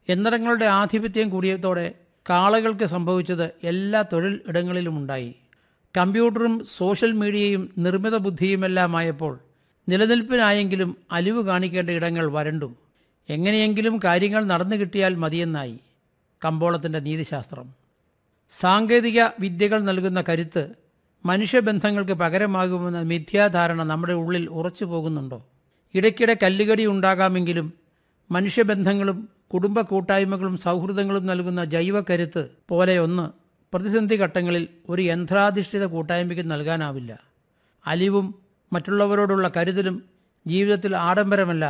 യന്ത്രങ്ങളുടെ ആധിപത്യം കൂടിയതോടെ കാളകൾക്ക് സംഭവിച്ചത് എല്ലാ തൊഴിൽ ഇടങ്ങളിലുമുണ്ടായി കമ്പ്യൂട്ടറും സോഷ്യൽ മീഡിയയും നിർമ്മിത ബുദ്ധിയുമെല്ലാമായപ്പോൾ നിലനിൽപ്പിനായെങ്കിലും അലിവ് കാണിക്കേണ്ട ഇടങ്ങൾ വരണ്ടു എങ്ങനെയെങ്കിലും കാര്യങ്ങൾ നടന്നു കിട്ടിയാൽ മതിയെന്നായി കമ്പോളത്തിൻ്റെ നീതിശാസ്ത്രം സാങ്കേതിക വിദ്യകൾ നൽകുന്ന കരുത്ത് മനുഷ്യബന്ധങ്ങൾക്ക് പകരമാകുമെന്ന മിഥ്യാധാരണ നമ്മുടെ ഉള്ളിൽ ഉറച്ചു പോകുന്നുണ്ടോ ഇടയ്ക്കിടെ കല്ലുകടി ഉണ്ടാകാമെങ്കിലും മനുഷ്യബന്ധങ്ങളും കുടുംബ കൂട്ടായ്മകളും സൗഹൃദങ്ങളും നൽകുന്ന ജൈവ കരുത്ത് പോലെയൊന്ന് പ്രതിസന്ധി ഘട്ടങ്ങളിൽ ഒരു യന്ത്രാധിഷ്ഠിത കൂട്ടായ്മയ്ക്ക് നൽകാനാവില്ല അലിവും മറ്റുള്ളവരോടുള്ള കരുതലും ജീവിതത്തിൽ ആഡംബരമല്ല